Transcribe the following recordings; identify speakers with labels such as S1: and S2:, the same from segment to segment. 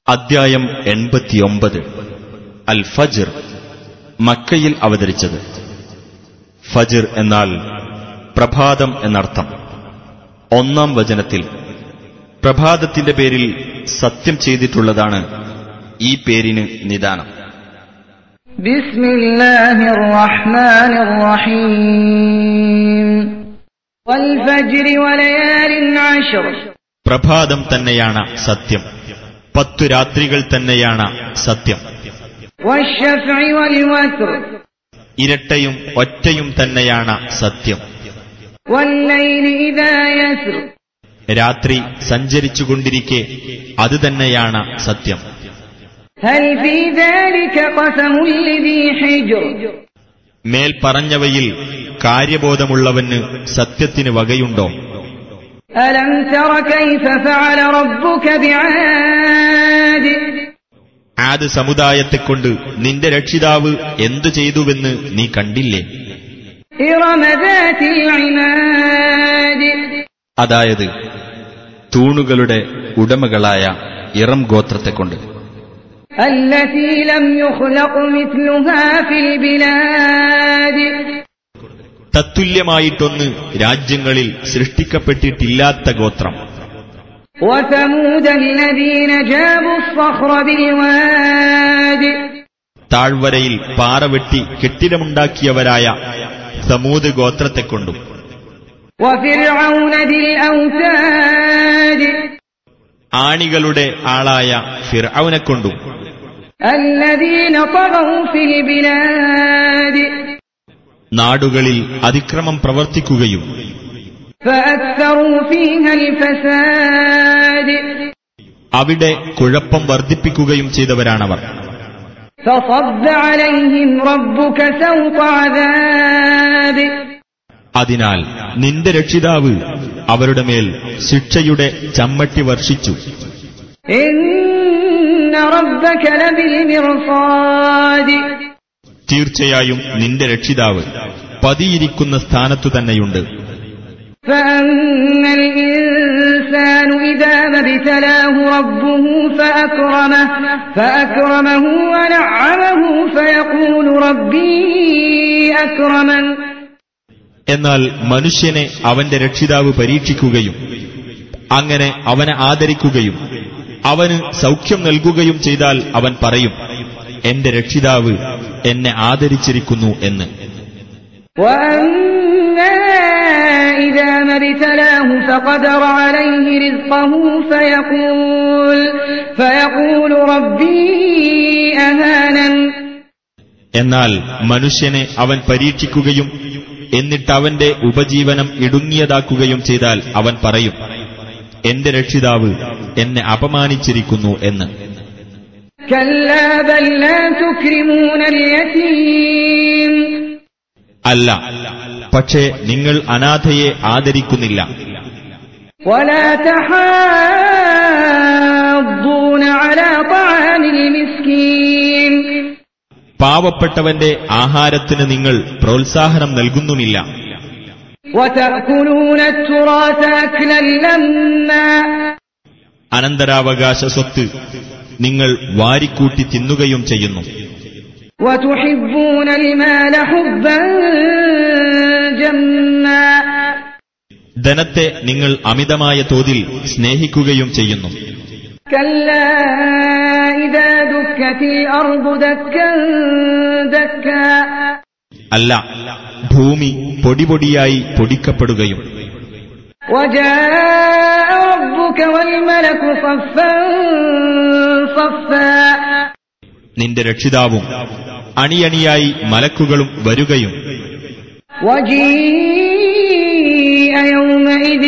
S1: അദ്ധ്യായം എൺപത്തിയൊമ്പത് അൽ ഫജ്ർ മക്കയിൽ അവതരിച്ചത് ഫജ്ർ എന്നാൽ പ്രഭാതം എന്നർത്ഥം ഒന്നാം വചനത്തിൽ പ്രഭാതത്തിന്റെ പേരിൽ സത്യം ചെയ്തിട്ടുള്ളതാണ് ഈ പേരിന് നിദാനം
S2: بسم الله الرحمن الرحيم والفجر وليال عشر
S1: പ്രഭാതം തന്നെയാണ് സത്യം പത്തു രാത്രികൾ തന്നെയാണ് സത്യം
S2: والشفع والوتر
S1: ഇരട്ടയും ഒറ്റയും തന്നെയാണ് സത്യം
S2: والليل إذا يسر
S1: രാത്രി സഞ്ചരിച്ചുകൊണ്ടിരിക്കെ അത് തന്നെയാണ് സത്യം
S2: هل في ذلك قسم لذي حجر
S1: മേൽ പറഞ്ഞവയിൽ കാര്യബോധമുള്ളവന് സത്യത്തിന് വകയുണ്ടോ
S2: ألم تر كيف فعل ربك بعاد
S1: ആദ് സമുദായത്തെക്കൊണ്ട് നിന്റെ രക്ഷിതാവ് എന്തു ചെയ്തുവെന്ന് നീ കണ്ടില്ലേ
S2: إرم ذات العماد
S1: അതായത് തൂണുകളുടെ ഉടമകളായ ഇറം ഗോത്രത്തെക്കൊണ്ട്
S2: التي لم يخلق مثلها في البلاد
S1: തത്തുല്യമായിട്ടൊന്ന് രാജ്യങ്ങളിൽ സൃഷ്ടിക്കപ്പെട്ടിട്ടില്ലാത്ത ഗോത്രം
S2: وثمود الذين جابوا الصخر بالواد
S1: താഴ്വരയിൽ പാറ വെട്ടി കെട്ടിടമുണ്ടാക്കിയവരായ സമൂത് ഗോത്രത്തെക്കൊണ്ടും
S2: وفرعون ذي الأوتاد
S1: ആണികളുടെ ആളായ ഫിർഔനെ കൊണ്ടും
S2: الذين طغوا في البلاد
S1: നാടുകളിൽ അതിക്രമം പ്രവർത്തിക്കുകയും
S2: فأكثروا فيها الفساد
S1: അവിടെ കുഴപ്പം വർദ്ധിപ്പിക്കുകയും ചെയ്തവരാണവർ
S2: فصب عليهم ربك سوط عذاب
S1: അതിനാൽ നിന്റെ രക്ഷിതാവ് അവരുടെ മേൽ ശിക്ഷയുടെ ചമ്മട്ടി വർഷിച്ചു
S2: إن ربك لبالمرصاد
S1: തീർച്ചയായും നിന്റെ രക്ഷിതാവ് പതിയിരിക്കുന്ന സ്ഥാനത്തു തന്നെയുണ്ട്
S2: فأما الإنسان إذا ما ابتلاه ربه فأكرمه فأكرمه ونعمه فيقول ربي أكرمن
S1: എന്നാൽ മനുഷ്യനെ അവന്റെ രക്ഷിതാവ് പരീക്ഷിക്കുകയും അങ്ങനെ അവനെ ആദരിക്കുകയും അവന് സൗഖ്യം നൽകുകയും ചെയ്താൽ അവൻ പറയും എന്റെ രക്ഷിതാവ് എന്നെ ആദരിച്ചിരിക്കുന്നു എന്ന്
S2: وأما إذا ما ابتلاه فقدر عليه رزقه فيقول فيقول ربي أهانن
S1: എന്നാൽ മനുഷ്യനെ അവൻ പരീക്ഷിക്കുകയും എന്നിട്ട് അവന്റെ ഉപജീവനം ഇടുങ്ങിയതാക്കുകയും ചെയ്താൽ അവൻ പറയും എന്റെ രക്ഷിതാവ് എന്നെ അപമാനിച്ചിരിക്കുന്നു എന്ന്
S2: كلا بل لا تكرمون اليتيم
S1: അല്ല പക്ഷേ നിങ്ങൾ അനാഥയെ ആദരിക്കുന്നില്ല
S2: ولا تحاضون على طعام المسكين
S1: പാവപ്പെട്ടവന്റെ ആഹാരത്തിന് നിങ്ങൾ പ്രോത്സാഹനം നൽകുന്നുമില്ല
S2: وتأكلون التراث أكلا لما
S1: അനന്തരാവകാശ സ്വത്ത് നിങ്ങൾ വാരിക്കൂട്ടി തിന്നുകയും ചെയ്യുന്നു
S2: وتحبون المال حبا جما
S1: ധനത്തെ നിങ്ങൾ അമിതമായ തോതിൽ സ്നേഹിക്കുകയും ചെയ്യുന്നു
S2: كلا إذا دكت الأرض دكا دكا
S1: അല്ല ഭൂമി പൊടിപൊടിയായി പൊടിക്കപ്പെടുകയും
S2: وجاء ربك والملك صفا صفا
S1: നിന്റെ രക്ഷിതാവും അണിയണിയായി മലക്കുകളും വരുകയും
S2: وجيء يومئذ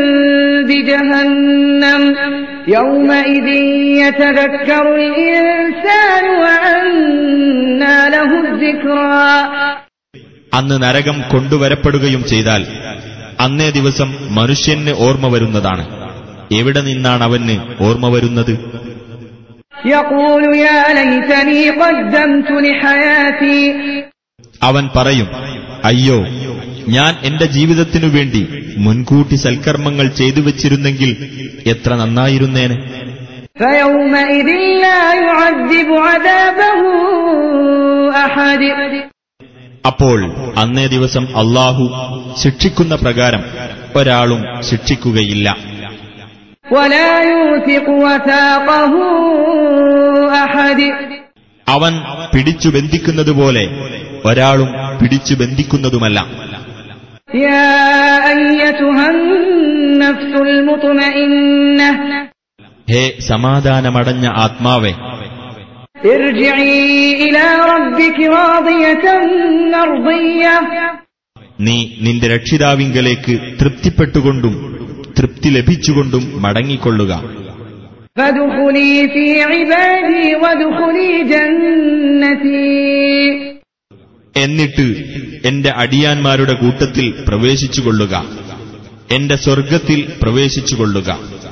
S2: بجهنم يومئذ يتذكر الإنسان وأنى له الذكرى
S1: അന്ന് നരകം കൊണ്ടുവരപ്പെടുകയും ചെയ്താൽ അന്നേ ദിവസം മനുഷ്യന് ഓർമ്മ വരുന്നതാണ് എവിടെ നിന്നാണ് അവന് ഓർമ്മ വരുന്നത്
S2: يقول يا ليتني قدمت لحياتي
S1: അവൻ പറയും അയ്യോ ഞാൻ എന്റെ ജീവിതത്തിനു വേണ്ടി മുൻകൂട്ടി സൽക്കർമ്മങ്ങൾ ചെയ്തു വച്ചിരുന്നെങ്കിൽ എത്ര നന്നായിരുന്നേനെ
S2: فيومئذ لا يعذب عذابه أحد
S1: അപ്പോൾ അന്നേ ദിവസം അള്ളാഹു ശിക്ഷിക്കുന്ന പ്രകാരം ഒരാളും ശിക്ഷിക്കുകയില്ല
S2: ولا يوثق وثاقه أحد
S1: അവൻ പിടിച്ചു ബന്ധിക്കുന്നതുപോലെ ഒരാളും പിടിച്ചു ബന്ധിക്കുന്നതുമല്ല
S2: يا أيتها النفس المطمئنة
S1: ഹേ സമാധാനമടഞ്ഞ ആത്മാവെ
S2: ارجعي إلى ربك راضية مرضية
S1: നീ നിന്റെ രക്ഷിതാവിങ്കലേക്ക് തൃപ്തിപ്പെട്ടുകൊണ്ടും തൃപ്തി ലഭിച്ചുകൊണ്ടും മടങ്ങിക്കൊള്ളുക
S2: فادخلي في عبادي وادخلي جنتي
S1: എന്നിട്ട് എന്റെ അടിയാന്മാരുടെ കൂട്ടത്തിൽ പ്രവേശിച്ചുകൊള്ളുക എന്റെ സ്വർഗത്തിൽ പ്രവേശിച്ചുകൊള്ളുക